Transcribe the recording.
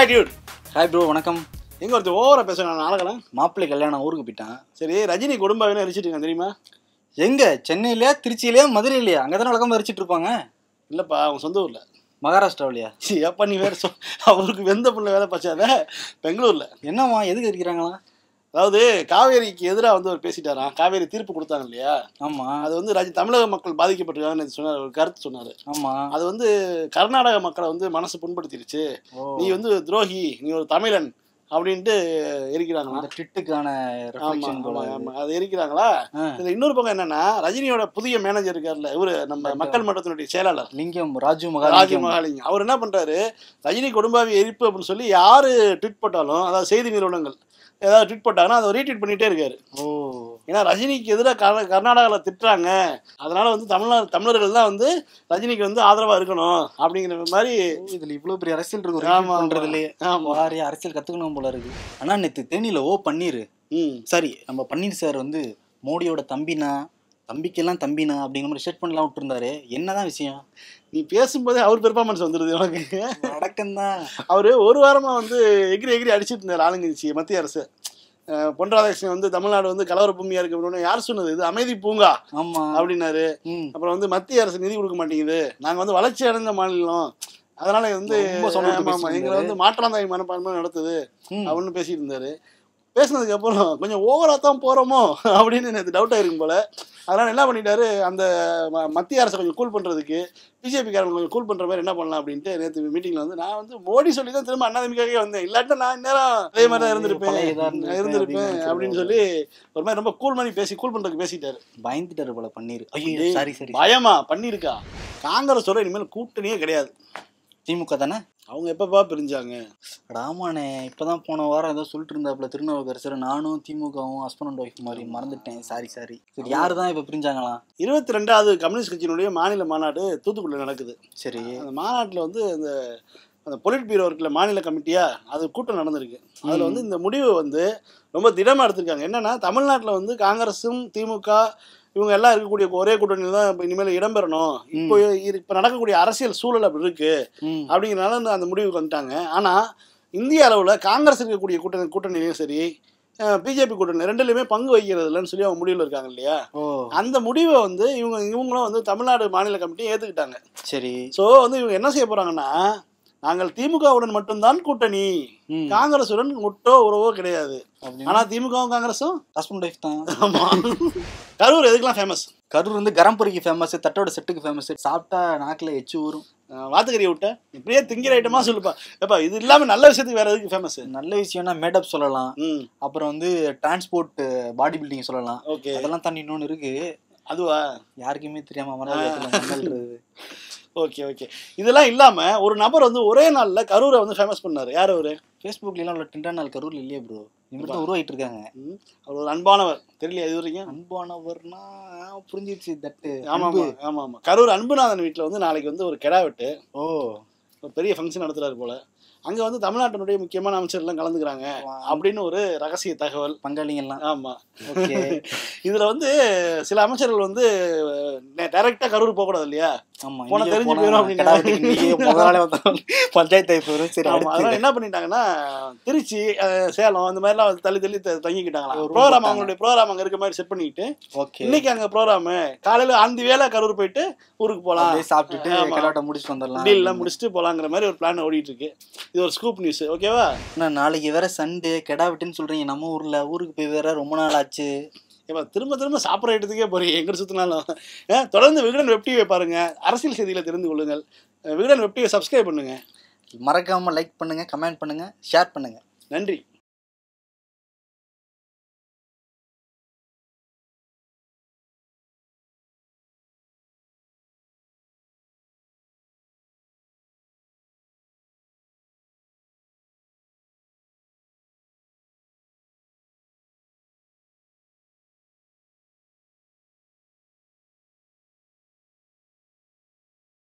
Hi Dude hi bro வணக்கம் எங்க ஒருத்தர் ஓவரா பேசுறான் நாளகலாம் மாப்பிள்ளை கல்யாணம் ஊருக்கு போயிட்டான் சரி ரஜினி குடும்பம் எரிச்சிட்டு இருக்கான் தெரியுமா எங்க சென்னையிலயா திருச்சியிலயா மதுரையிலயா அங்கே தானே வழக்கமாக வச்சுட்டு இருப்பாங்க இல்லப்பா அவங்க சொந்த ஊர்ல மகாராஷ்டிராவிலையா சி அப்பா நீ வேற சொல் அவருக்கு வெந்த புள்ள வேலை பச்சாத பெங்களூர்ல என்னம்மா எதுக்கு இருக்கிறாங்களா அதாவது காவேரிக்கு எதிராக வந்து அவர் பேசிட்டாராம் காவேரி தீர்ப்பு கொடுத்தாங்க இல்லையா ஆமா அது வந்து ராஜ தமிழக மக்கள் பாதிக்கப்பட்டிருக்காங்கன்னு சொன்னார் ஒரு கருத்து சொன்னாரு ஆமா அது வந்து கர்நாடக மக்களை வந்து மனசு புண்படுத்திருச்சு ஓ நீ வந்து துரோகி நீ ஒரு தமிழன் அப்படின்ட்டு எரிக்கிறாங்களா அந்த ட்விட்டுக்கான ஆமா ரெஃப்ளெக்ஷன் ஆமா போல ஆமா அது எரிக்கிறாங்களா ஆ. இதுல இன்னொரு பக்கம் என்னன்னா ரஜினியோட புதிய மேனேஜர் இருக்கார்ல இவரு நம்ம மக்கள் மன்றத்தினுடைய செயலாளர் லிங்கம் ராஜு ராஜி மகாலிங்கம் மகாலிங்கம் அவர் என்ன பண்றாரு ரஜினி குடும்பாவி எரிப்பு அப்படின்னு சொல்லி யாரு ட்வீட் போட்டாலும் அதாவது செய்தி நிறுவனங்கள் ஏதாவது ட்வீட் போட்டாங்கன்னா அதை ரீட்வீட் பண்ணிட்டே இருக்காரு ஓ ஏன்னா ரஜினிக்கு எதிராக கர் கர்நாடகாவில் திட்டுறாங்க அதனால வந்து தமிழ்நாடு தமிழர்கள் தான் வந்து ரஜினிக்கு வந்து ஆதரவா இருக்கணும் அப்படிங்கிற மாதிரி ஓ, இதுல இவ்வளவு பெரிய அரசியல் இருக்கு ஆமா, ஒரு ஆமா. பண்றதுலயே ஆமா வாரி அரசியல் கத்துக்கணும் போல இருக்கு ஆனா நேத்து தேனியில ஓ பன்னீர் ம் சரி நம்ம பன்னீர் சார் வந்து மோடியோட தம்பினா தம்பிக்கெல்லாம் தம்பினா அப்படிங்கிற மாதிரி ஸ்டேட் பண்ணலாம் விட்டுருந்தாரு என்னதான் விஷயம் நீ பேசும்போதே அவர் பெர்ஃபார்மன்ஸ் வந்துடுது உனக்கு அடக்கம்தான் அவர் ஒரு வாரமா வந்து எகிரி எகிரி அடிச்சிட்டு இருந்தார் ஆளுங்கட்சி மத்திய அரசு அஹ் பொன் ராதாகிருஷ்ணன் வந்து தமிழ்நாடு வந்து கலவர பூமியா இருக்கு அப்படின்னு யார் சொன்னது இது அமைதி பூங்கா ஆமா அப்படின்னாரு ம் அப்புறம் வந்து மத்திய அரசு நிதி கொடுக்க மாட்டேங்குது நாங்க வந்து வளர்ச்சி அடைந்த மாநிலம் அதனால வந்து ரொம்ப சொன்ன விட்டு ஆமா, ஆமா, பேசிட்டு எங்களை வந்து மாற்றாந்தாய் மனப்பான்மை நடத்துது ம். அப்படின்னு பேசிட்டு இருந்தாரு பேசினதுக்கு அப்புறம் கொஞ்சம் ஓவரா தான் போறோமோ அப்படின்னு எனக்கு டவுட் ஆயிருக்கும் போல அதனால என்ன பண்ணிட்டாரு அந்த ம- மத்திய அரசை கொஞ்சம் கூல் பண்றதுக்கு பிஜேபி காரங்க கொஞ்சம் கூல் பண்ற மாதிரி என்ன பண்ணலாம் அப்படின்ட்டு நேற்று மீட்டிங்ல வந்து நான் வந்து மோடி சொல்லி தான் திரும்ப அண்ணாதிமுகவே வந்தேன் இல்லாட்டா நான் இந்நேரம் அதே மாதிரி தான் இருந்திருப்பேன் பழைய இதா இருந்திருப்பேன் இருந்திருப்பேன் அப்படின்னு அப்படின்னு சொல்லி ஒரு மாதிரி ரொம்ப கூல் பண்ணி பேசி கூல் பண்றதுக்கு பேசிட்டாரு பயந்துட்டாரு போல பன்னீர் ஐயோ டேய், சாரி சரி பயமா பண்ணிருக்கா காங்கிரஸோட இனிமேல் கூட்டணியே கிடையாது திமுக தானே அவங்க எப்பப்பா பிரிஞ்சாங்க ராமானே இப்பதான் போன வாரம் ஏதோ சொல்லிட்டு இருந்தாப்புல திருநாவுக்கரசர் நானும் திமுகவும் ஹஸ்பண்ட் அண்ட் ஒய்ஃப் மாதிரி மறந்துட்டேன் சாரி சாரி சரி யாரு தான் இப்ப பிரிஞ்சாங்களாம் இருபத்தி ரெண்டாவது கம்யூனிஸ்ட் கட்சியினுடைய மாநில மாநாடு தூத்துக்குடியில் நடக்குது சரி அந்த மாநாட்டில் வந்து அந்த அந்த பொலிட் பீரோ இருக்குல்ல மாநில கமிட்டியா அது கூட்டம் நடந்திருக்கு அதில் வந்து இந்த முடிவு வந்து ரொம்ப திடமாக எடுத்திருக்காங்க என்னன்னா தமிழ்நாட்டில் வந்து காங்கிரஸும் திமுக இவங்க எல்லாம் இருக்கக்கூடிய ஒரே கூட்டணியில் தான் இப்போ இனிமேல் இடம்பெறணும் இப்போ இப்போ நடக்கக்கூடிய அரசியல் சூழல் அப்படி இருக்கு ம் அப்படிங்கிறனால அந்த- அந்த முடிவுக்கு வந்துட்டாங்க ஆனால் இந்திய அளவில் காங்கிரஸ் இருக்கக்கூடிய கூட்டணி கூட்டணிலையும் சரி பிஜேபி கூட்டணி ரெண்டுலையுமே பங்கு வகிக்கிறது இல்லைன்னு சொல்லி அவங்க முடிவில் இருக்காங்க இல்லையா ஓ அந்த முடிவை வந்து இவங்க இவங்களும் வந்து தமிழ்நாடு மாநில கமிட்டி ஏற்றுக்கிட்டாங்க சரி ஸோ வந்து இவங்க என்ன செய்ய போறாங்கன்னா நாங்கள் திமுகவுடன் மட்டும்தான் கூட்டணி ம் காங்கிரசுடன் ஒட்டோ உறவோ கிடையாது அப்படின்னு ஆனா திமுகவும் காங்கிரஸும் ஹஸ்பண்ட் ஒய்ஃப் தான் ஆமா கரூர் எதுக்கெல்லாம் ஃபேமஸ் கரூர் வந்து கரம்புரிக்கு ஃபேமஸ் தட்டோட செட்டுக்கு ஃபேமஸ் சாப்பிட்டா நாக்குல எச்சு ஊறும் வாத்துக்கறியை விட்ட இப்படியே திங்கிற ஐட்டமா சொல்லுப்பா ஏப்பா இது இல்லாம நல்ல விஷயத்துக்கு வேற எதுக்கு ஃபேமஸ் நல்ல விஷயம்னா மேடப் சொல்லலாம் ம் அப்புறம் வந்து டிரான்ஸ்போர்ட் பாடி பில்டிங் சொல்லலாம் ஓகே அதெல்லாம் தாண்டி இன்னொன்று இருக்கு அதுவா யாருக்குமே தெரியாம அமராவதியில் மங்கல்றது ஓகே ஓகே இதெல்லாம் இல்லாம ஒரு நபர் வந்து ஒரே நாள்ல கரூரை வந்து ஃபேமஸ் பண்ணாரு யார் அவரு ஃபேஸ்புக்ல எல்லாம் உள்ள டிண்டா நாள் கரூர்ல இல்லையே ப்ரோ இவங்க தான் உருவாயிட்டு இருக்காங்க ம், அவர் ஒரு அன்பானவர் தெரியல இது வரைக்கும் அன்பானவர்னா புரிஞ்சிருச்சு தட்டு ஆமா ஆமா ஆமா ஆமா கரூர் அன்புநாதன் வீட்டுல வந்து நாளைக்கு வந்து ஒரு கெடா வெட்டு ஓ ஒரு பெரிய ஃபங்க்ஷன் நடத்துறாரு போல அங்க வந்து தமிழ்நாட்டினுடைய முக்கியமான அமைச்சர் எல்லாம் கலந்துக்கிறாங்க அப்படின்னு ஒரு ரகசிய தகவல் பங்காளிங்க எல்லாம் ஆமா ஓகே இதுல வந்து சில அமைச்சர்கள் வந்து டைரக்டா கரூர் போக கூடாது இல்லையா ஆமா போனா இன்னைக்கே தெரிஞ்சு போனா போயிரும் அப்படின்னு. கிடா வெட்டிக்கு இன்னைக்கே முத நாளே வந்தாலும் பஞ்சாயத்து ஆகி போயிரும் சரி ஆமா அடுத்து. அதனால என்ன பண்ணிட்டாங்கன்னா திருச்சி அஹ், சேலம் அந்த மாதிரிலாம் வந்து தள்ளி தள்ளி த- தங்கிக்கிட்டாங்களாம் ஒரு room ப்ரோக்ராம் போட்டாங்க. அவங்களுடைய ப்ரோக்ராம் அங்க இருக்க மாதிரி செட் பண்ணிக்கிட்டு ஓகே இன்னைக்கு அங்க ப்ரோக்ராம் காலையில அந்த வேலை கரூர் போயிட்டு ஊருக்கு போலாம் அப்படியே சாப்பிட்டுட்டு ஆமா. கலாட்டம் முடிச்சுட்டு வந்துடலாம் டீல் எல்லாம் முடிச்சுட்டு போலாங்கிற மாதிரி ஒரு பிளான் ஓடிட்டு இருக்கு இது ஒரு ஸ்கூப் நியூஸ் ஓகேவா அண்ணா, நாளைக்கு வேற சண்டே கெடா வெட்டுன்னு சொல்றீங்க நம்ம ஊர்ல ஊருக்கு போய் வேற ரொம்ப நாள் ஆச்சு ஏப்பா திரும்ப திரும்ப சாப்பிட்ற இடத்துக்கே போறீங்க எங்க சுத்தினாலும் அஹ், தொடர்ந்து விகடன் வெப்டிவை பாருங்க அரசியல் செய்திகளை தெரிந்து கொள்ளுங்கள் அஹ், விகடன் வெப்டிவை சப்ஸ்கிரைப் பண்ணுங்க மறக்காம லைக் பண்ணுங்க கமெண்ட் பண்ணுங்க ஷேர் பண்ணுங்க நன்றி